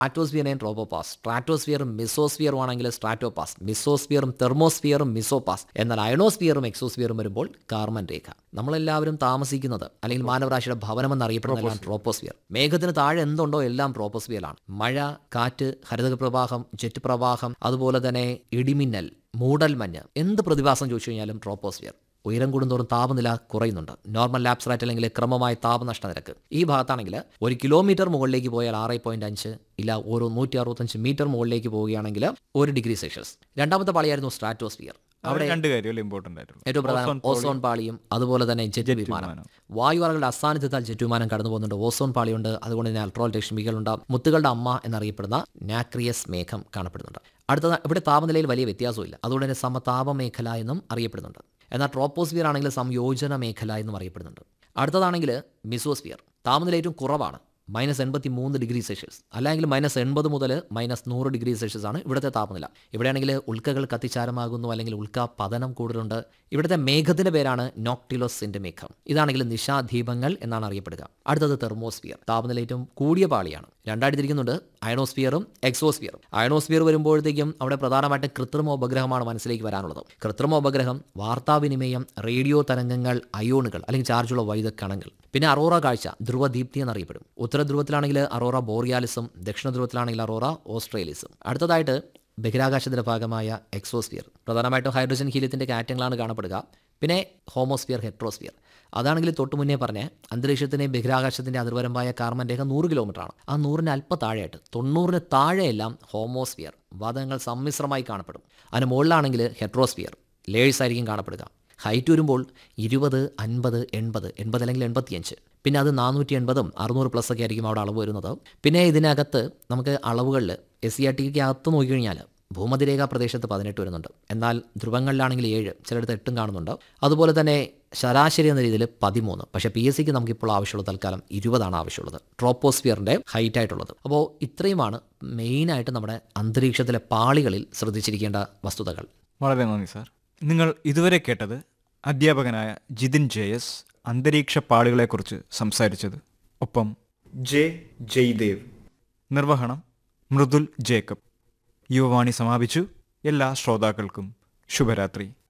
stratosphere and tropopause സ്ട്രാറ്റോസ്ഫിയറും മിസോസ്ഫിയറും ആണെങ്കിൽ സ്ട്രാറ്റോപാസ് മിസോസ്ഫിയറും തെർമോസ്ഫിയറും മിസോപാസ് എന്നാൽ അയണോസ്ഫിയറും എക്സോസ്ഫിയറും വരുമ്പോൾ കാർമൻ രേഖ നമ്മളെല്ലാവരും താമസിക്കുന്നത് അല്ലെങ്കിൽ മാനവരാശിയുടെ ഭവനം എന്നറിയപ്പെടുന്നതാണ് ട്രോപ്പോസ്ഫിയർ മേഘത്തിന് താഴെ എന്തുണ്ടോ എല്ലാം ട്രോപ്പോസ്ഫിയറിലാണ് മഴ കാറ്റ് ഹരിതക പ്രവാഹം ജെറ്റ് പ്രവാഹം അതുപോലെ തന്നെ ഇടിമിന്നൽ മൂടൽമഞ്ഞ് എന്ത് പ്രതിഭാസം ചോദിച്ചു കഴിഞ്ഞാലും ട്രോപ്പോസ്ഫിയർ ഉയരം കൂടുന്തോറും താപനില കുറയുന്നുണ്ട് നോർമൽ ലാപ്സ് റേറ്റ് അല്ലെങ്കിൽ ക്രമമായ താപനഷ്ട നിരക്ക് ഈ ഭാഗത്താണെങ്കിൽ ഒരു കിലോമീറ്റർ മുകളിലേക്ക് പോയാൽ ആറ് പോയിന്റ് അഞ്ച് ഇല്ല ഓരോ നൂറ്റി അറുപത്തഞ്ച് മീറ്റർ മുകളിലേക്ക് പോവുകയാണെങ്കിൽ ഒരു ഡിഗ്രി സെൽഷ്യസ് രണ്ടാമത്തെ പാളിയായിരുന്നു സ്ട്രാറ്റോസ്ഫിയർ അവിടെ രണ്ട് കാര്യമല്ലേ ഇമ്പോർട്ടൻ്റ് ആയിട്ടുള്ളൂ ഏറ്റവും പ്രധാനം ഓസോൺ പാളിയും അതുപോലെ തന്നെ ജെറ്റ് വിമാനം വായുവറകളുടെ അസാന്നിധ്യത്താൽ ജെറ്റ് വിമാനം കടന്നു പോകുന്നുണ്ട് ഓസോൺ പാളിയുണ്ട് അതുകൊണ്ട് തന്നെ അൾട്രോൾ രശ്മികളുണ്ട് മുത്തുകളുടെ അമ്മ എന്നറിയപ്പെടുന്ന നാക്രിയസ് മേഘം കാണപ്പെടുന്നുണ്ട് അടുത്ത ഇവിടെ താപനിലയിൽ വലിയ വ്യത്യാസമില്ല അതുകൊണ്ട് തന്നെ സമതാപ മേഖല എന്നും അറിയപ്പെടുന്നുണ്ട് എന്നാൽ ട്രോപ്പോസ്ഫിയർ ആണെങ്കിൽ സംയോജന മേഖല എന്നും അറിയപ്പെടുന്നുണ്ട് അടുത്തതാണെങ്കിൽ മിസോസ്ഫിയർ താപനില ഏറ്റവും കുറവാണ് മൈനസ് എൺപത്തി മൂന്ന് ഡിഗ്രി സെൽഷ്യസ് അല്ലെങ്കിൽ മൈനസ് എൺപത് മുതൽ മൈനസ് നൂറ് ഡിഗ്രി സെൽഷ്യസ് ആണ് ഇവിടുത്തെ താപനില ഇവിടെയാണെങ്കിൽ ഉൽക്കകൾ കത്തിച്ചാരമാകുന്നു അല്ലെങ്കിൽ ഉൽക്ക പതനം കൂടുതലുണ്ട് ഇവിടുത്തെ മേഘത്തിന്റെ പേരാണ് നോക്ടിലോസിന്റെ മേഘം ഇതാണെങ്കിൽ നിശാദീപങ്ങൾ എന്നാണ് അറിയപ്പെടുക അടുത്തത് തെർമോസ്ഫിയർ താപനില ഏറ്റവും കൂടിയ പാളിയാണ് രണ്ടായിട്ട് തിരിക്കുന്നുണ്ട് അയണോസ്ഫിയറും എക്സോസ്ഫിയറും അയണോസ്ഫിയർ വരുമ്പോഴത്തേക്കും അവിടെ പ്രധാനമായിട്ട് കൃത്രിമ ഉപഗ്രഹമാണ് മനസ്സിലേക്ക് വരാനുള്ളത് കൃത്രിമ ഉപഗ്രഹം വാർത്താവിനിമയം റേഡിയോ തരംഗങ്ങൾ അയോണുകൾ അല്ലെങ്കിൽ ചാർജുള്ള വൈദ്യുത കണങ്ങൾ പിന്നെ അറോറ കാഴ്ച ധ്രുവദീപ്തി എന്നറിയപ്പെടും ഉത്തര ധ്രുവത്തിലാണെങ്കിൽ അറോറ ബോറിയാലിസും ദക്ഷിണ ധ്രുവത്തിലാണെങ്കിൽ അറോറ ഓസ്ട്രേലിയസും അടുത്തതായിട്ട് ബഹിരാകാശത്തിന്റെ ഭാഗമായ എക്സോസ്ഫിയർ പ്രധാനമായിട്ടും ഹൈഡ്രജൻ ഹീലിയത്തിന്റെ കാറ്റങ്ങളാണ് കാണപ്പെടുക പിന്നെ ഹോമോസ്ഫിയർ ഹെട്രോസ്ഫിയർ അതാണെങ്കിൽ തൊട്ട് മുന്നേ പറഞ്ഞ അന്തരീക്ഷത്തിൻ്റെ ബഹിരാകാശത്തിൻ്റെ അതിർവരമ്പായ കാർമൻ രേഖ നൂറ് കിലോമീറ്ററാണ് ആ നൂറിന് അല്പ താഴെയായിട്ട് തൊണ്ണൂറിന് താഴെയെല്ലാം ഹോമോസ്ഫിയർ വാതകങ്ങൾ സമ്മിശ്രമായി കാണപ്പെടും അതിന് മുകളിലാണെങ്കിൽ ഹെട്രോസ്ഫിയർ ലേഴ്സ് ആയിരിക്കും കാണപ്പെടുക ഹൈറ്റ് വരുമ്പോൾ ഇരുപത് അൻപത് എൺപത് എൺപത് അല്ലെങ്കിൽ എൺപത്തിയഞ്ച് പിന്നെ അത് നാനൂറ്റി എൺപതും അറുന്നൂറ് പ്ലസ് ഒക്കെ ആയിരിക്കും അവിടെ അളവ് വരുന്നത് പിന്നെ ഇതിനകത്ത് നമുക്ക് അളവുകളിൽ എസ് സി ആർ ടിക്ക് അകത്ത് നോക്കിക്കഴിഞ്ഞാൽ ഭൂമധ്യരേഖാ പ്രദേശത്ത് പതിനെട്ട് വരുന്നുണ്ട് എന്നാൽ ധ്രുവങ്ങളിലാണെങ്കിൽ ഏഴ് ചിലയിടത്ത് എട്ടും കാണുന്നുണ്ട് അതുപോലെ തന്നെ ശരാശരി എന്ന രീതിയിൽ പതിമൂന്ന് പക്ഷേ പി എസ് സിക്ക് നമുക്കിപ്പോൾ ആവശ്യമുള്ള തൽക്കാലം ഇരുപതാണ് ആവശ്യമുള്ളത് ട്രോപ്പോസ്ഫിയറിൻ്റെ ഹൈറ്റ് ആയിട്ടുള്ളത് അപ്പോൾ ഇത്രയുമാണ് മെയിനായിട്ട് നമ്മുടെ അന്തരീക്ഷത്തിലെ പാളികളിൽ ശ്രദ്ധിച്ചിരിക്കേണ്ട വസ്തുതകൾ വളരെ നന്ദി സാർ നിങ്ങൾ ഇതുവരെ കേട്ടത് അധ്യാപകനായ ജിതിൻ ജെ എസ് അന്തരീക്ഷ പാളികളെക്കുറിച്ച് സംസാരിച്ചത് ഒപ്പം ജെ ജയ്ദേവ് നിർവഹണം മൃദുൽ ജേക്കബ് യുവവാണി സമാപിച്ചു എല്ലാ ശ്രോതാക്കൾക്കും ശുഭരാത്രി